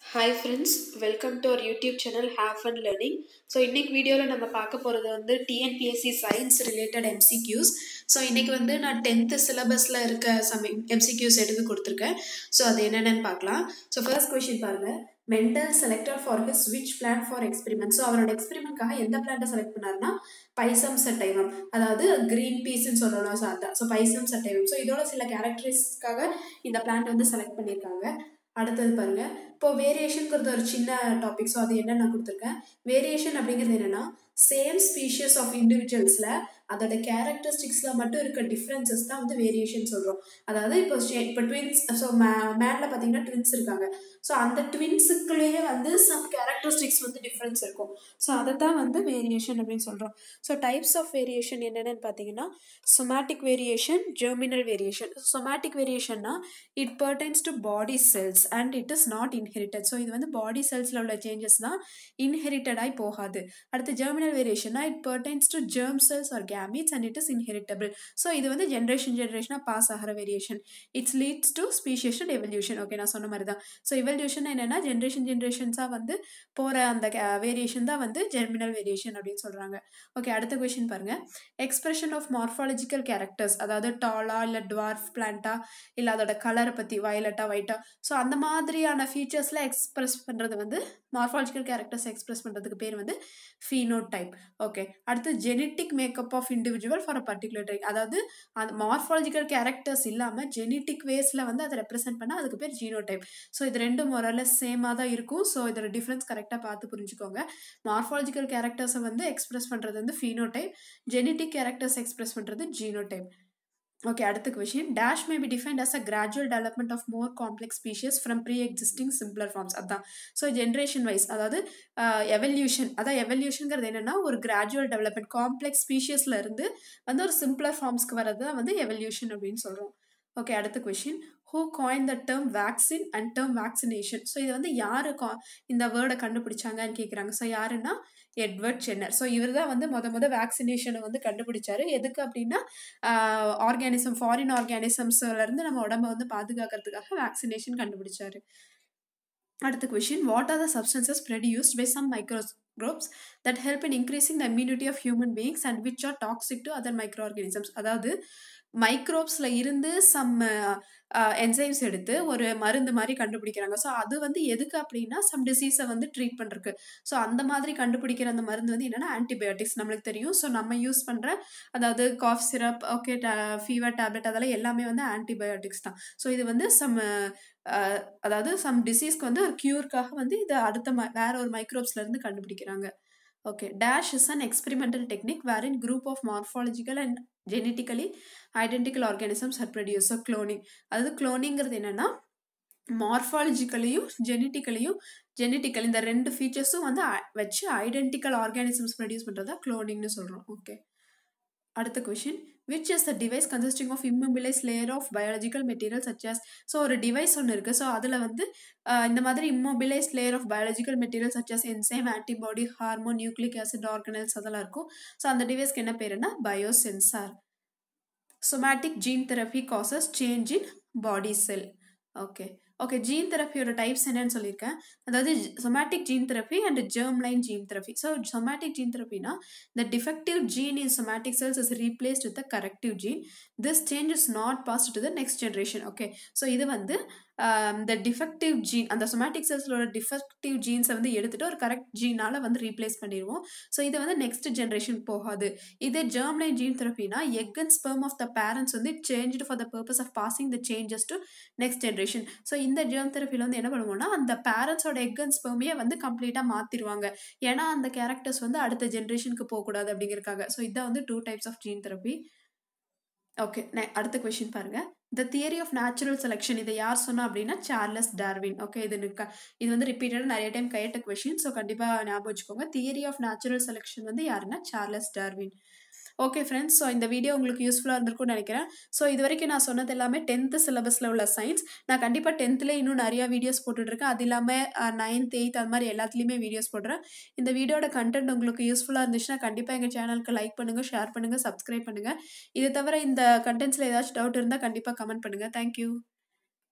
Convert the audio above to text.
hi friends welcome to our YouTube channel have fun learning so இன்னைக்கு வீடியோவில் நம்ம பார்க்க போகிறது வந்து TNPSC science related MCQs so இன்றைக்கி வந்து நான் டென்த்து சிலபஸில் இருக்க சம் எம்சிக்யூஸ் எடுத்து கொடுத்துருக்கேன் ஸோ அது என்னென்னு பார்க்கலாம் ஸோ ஃபர்ஸ்ட் கொஷின் பாருங்கள் Mendel selected for his which plan for experiment so அவரோட எக்ஸ்பெரிமெண்ட்காக எந்த பிளான்ட்டை செலக்ட் பண்ணார்னா பைசம் சட்டைவம் அதாவது க்ரீன் பீஸ்ன்னு சொல்லணும் ஸோ அதான் ஸோ பைசம் சட்டைவம் ஸோ இதோட சில கேரக்டரிஸ்க்காக இந்த பிளான்ட் வந்து செலக்ட் பண்ணியிருக்காங்க அடுத்தது பாருங்க இப்போ வேரியேஷனுங்கிறது ஒரு சின்ன டாபிக் ஸோ அது என்ன நான் கொடுத்துருக்கேன் வேரியேஷன் அப்படிங்கிறது என்னன்னா சேம் ஸ்பீஷியஸ் ஆஃப் இண்டிவிஜுவல்ஸில் அதோட கேரக்டரிஸ்டிக்ஸில் மட்டும் இருக்க டிஃப்ரென்சஸ் தான் வந்து வேரியேஷன் சொல்கிறோம் அதாவது இப்போ இப்போ ட்வின்ஸ் ஸோ மே மேனில் பார்த்தீங்கன்னா ட்வின்ஸ் இருக்காங்க ஸோ அந்த ட்வின்ஸுக்குள்ளேயே வந்து சம் கேரக்டரிஸ்டிக்ஸ் வந்து டிஃப்ரென்ஸ் இருக்கும் ஸோ அதை தான் வந்து வேரியேஷன் அப்படின்னு சொல்கிறோம் ஸோ டைப்ஸ் ஆஃப் வேரியேஷன் என்னென்னு பார்த்தீங்கன்னா somatic variation germinal variation somatic வேரியேஷன்னா it pertains to body cells and it is not inherited so இது வந்து பாடி செல்ஸில் உள்ள சேஞ்சஸ் தான் இன்ஹெரிட்டடாகி போகாது அடுத்து ஜெர்மினல் வேரியேஷன்னா it pertains to germ cells or gametes and it is inheritable so இது வந்து ஜென்ரேஷன் ஜென்ரேஷனாக பாஸ் ஆகிற variation it's leads to species evolution okay நான் சொன்ன மாதிரி தான் ஸோ இவல்யூஷன் என்னென்னா ஜென்ரேஷன் ஜென்ரேஷன்ஸாக வந்து போகிற அந்த வேரியேஷன் தான் வந்து ஜெர்மினல் வேரியேஷன் அப்படின்னு சொல்கிறாங்க ஓகே அடுத்த கொஷின் பாருங்கள் எக்ஸ்பிரஷன் ஆஃப் மார்ஃபாலஜிக்கல் கேரக்டர்ஸ் அதாவது டாலா இல்லை டுவார்ஃப் பிளான்ட்டா இல்லை அதோட கலரை பற்றி வயலட்டா ஒயிட்டா ஸோ அந்த மாதிரியான ஃபீச்சர்ஸில் எக்ஸ்பிரஸ் பண்ணுறது வந்து மார்ஃபாலஜிக்கல் கேரக்டர்ஸ் எக்ஸ்பிரஸ் பண்ணுறதுக்கு பேர் வந்து ஃபீனோ டைப் ஓகே அடுத்து genetic makeup of individual for a particular type அதாவது அந்த மார்ஃபாலஜிக்கல் கேரக்டர்ஸ் இல்லாமல் ஜெனட்டிக் வேஸில் வந்து அதை ரெப்ரசென்ட் பண்ணால் அதுக்கு பேர் ஜீனோ டைப் ஸோ இது ரெண்டும் முறையில் சேமாக தான் இருக்கும் ஸோ இதோட டிஃப்ரென்ஸ் கரெக்டாக பார்த்து புரிஞ்சுக்கோங்க மார்ஃபாலஜிக்கல் கேரக்டர்ஸை வந்து எக்ஸ்பிரஸ் பண்ணுறது வந்து phenotype genetic characters express பண்ணுறது ஜீனோ டைப் ஓகே அடுத்த question dash may be defined as a gradual development of more complex species from pre existing simpler forms அதான் ஸோ ஜென்ரேஷன் வைஸ் அதாவது evolution அதான் எவல்யூஷனுங்கிறது என்னென்னா ஒரு கிராஜுவல் டெவலப்மெண்ட் காம்ப்ளெக்ஸ் ஸ்பீஷியஸில் இருந்து வந்து ஒரு சிம்பிளர் ஃபார்ம்ஸ்க்கு வரது தான் வந்து எவல்யூஷன் அப்படின்னு சொல்கிறோம் ஓகே அடுத்த question who coined the term vaccine and term vaccination so இது வந்து யார் கா இந்த வேர்டை கண்டுபிடிச்சாங்கன்னு கேட்குறாங்க ஸோ யாருன்னா எட்வர்ட் சென்னர் ஸோ இவர் தான் வந்து மொத மொதல் வேக்சினேஷனை வந்து கண்டுபிடிச்சாரு எதுக்கு அப்படின்னா ஆர்கானிசம் ஃபாரின் ஆர்கானிசம்ஸ்லேருந்து நம்ம உடம்ப வந்து பாதுகாக்கிறதுக்காக வேக்சினேஷன் கண்டுபிடிச்சாரு அடுத்த question what are the substances produced by some microscopes that help in increasing the immunity of human beings and which are toxic to other micro organisms அதாவது மைக்ரோப்ஸில் இருந்து சம் என்சைம்ஸ் எடுத்து ஒரு மருந்து மாதிரி கண்டுபிடிக்கிறாங்க ஸோ அது வந்து எதுக்கு அப்படின்னா சம் டிசீஸை வந்து ட்ரீட் பண்ணுறக்கு ஸோ அந்த மாதிரி கண்டுபிடிக்கிற அந்த மருந்து வந்து என்னென்னா ஆன்டிபயோட்டிக்ஸ் நம்மளுக்கு தெரியும் ஸோ நம்ம யூஸ் பண்ணுற அதாவது cough syrup okay fever tablet அதெல்லாம் எல்லாமே வந்து ஆன்டிபயோட்டிக்ஸ் தான் ஸோ இது வந்து சம் அதாவது சம் டிசீஸ்க்கு வந்து ஒரு க்யூருக்காக வந்து இது அடுத்த ம வேற ஒரு மைக்ரோப்ஸ்லேருந்து கண்டுபிடிக்கிறாங்க okay dash is an experimental technique where in group of morphological and genetically identical organisms are produce so cloning அதாவது க்ளோனிங்கிறது என்னென்னா மார்ஃபாலஜிக்கலையும் ஜெனட்டிக்கலையும் ஜெனட்டிக்கல் இந்த ரெண்டு ஃபீச்சர்ஸும் வந்து வச்சு ஐடென்டிக்கல் ஆர்கானிசம்ஸ் ப்ரொடியூஸ் பண்ணுறதா க்ளோனிங்னு சொல்கிறோம் ஓகே அடுத்த question which is the device consisting of immobilise layer of biological material such as so ஒரு டிவைஸ் ஒன்று இருக்குது ஸோ அதில் வந்து இந்த மாதிரி immobilise layer of biological material such as enzyme antibody hormone nucleic acid organelles அதெல்லாம் இருக்கும் ஸோ அந்த டிவைஸ்க்கு என்ன பேருன்னா biosensor somatic gene therapy causes change in body cell okay okay gene தெரப்பியோட டைப்ஸ் என்னன்னு சொல்லியிருக்கேன் அதாவது somatic gene therapy and germ line gene therapy so somatic gene தெரப்பினா the defective gene in somatic cells is replaced with the corrective gene this change is not passed to the next generation okay so இது வந்து இந்த defective gene அந்த somatic செல்ஸோட defective ஜீன்ஸை வந்து எடுத்துகிட்டு ஒரு கரெக்ட் ஜீனால் வந்து ரீப்ளேஸ் பண்ணிடுவோம் ஸோ இது வந்து நெக்ஸ்ட் ஜென்ரேஷன் போகாது இதே ஜெர்ம் லைன் ஜீன் தெரப்பினா egg and sperm of the parents வந்து change for the purpose of passing the changes to next generation so இந்த ஜெர்ம் தெரப்பியில் வந்து என்ன பண்ணுவோம்னா அந்த பேரண்ட்ஸோட எக் அண்ட் ஸ்பெர்மையே வந்து கம்ப்ளீட்டாக மாற்றிடுவாங்க ஏன்னா அந்த கேரக்டர்ஸ் வந்து அடுத்த ஜென்ரேஷனுக்கு போகக்கூடாது அப்படிங்கிறக்காக ஸோ இதான் வந்து two types of gene therapy okay அடுத்த கொஷின் பாருங்கள் the theory of natural selection இதை யார் சொன்னா அப்படின்னா சார்லஸ் டார்வின் ஓகே இது இது வந்து ரிப்பீட்டடாக நிறைய டைம் கையிட்ட கொஷின் ஸோ கண்டிப்பாக ஞாபகம் வச்சுக்கோங்க தியரி ஆஃப் நேச்சுரல் செலெக்ஷன் வந்து யாருன்னா Charles Darwin okay friends so இந்த வீடியோ உங்களுக்கு யூஸ்ஃபுல்லாக இருந்திருக்கும்னு நினைக்கிறேன் ஸோ இது வரைக்கும் நான் சொன்னது எல்லாமே டென்த்து சிலபஸில் உள்ள சயின்ஸ் நான் கண்டிப்பாக டென்த்தில் இன்னும் நிறையா வீடியோஸ் போட்டுட்ருக்கேன் அது இல்லாமல் நைன்த் எயித் அது மாதிரி எல்லாத்துலேயுமே வீடியோஸ் போடுறேன் இந்த வீடியோட கண்டென்ட் உங்களுக்கு யூஸ்ஃபுல்லாக இருந்துச்சுன்னா கண்டிப்பாக எங்கள் சேனலுக்கு லைக் பண்ணுங்கள் ஷேர் பண்ணுங்கள் சப்ஸ்கிரைப் பண்ணுங்கள் இது தவிர இந்த கண்டென்ட்ஸில் ஏதாச்சும் டவுட் இருந்தால் கண்டிப்பாக கமெண்ட் பண்ணுங்கள் தேங்க்யூ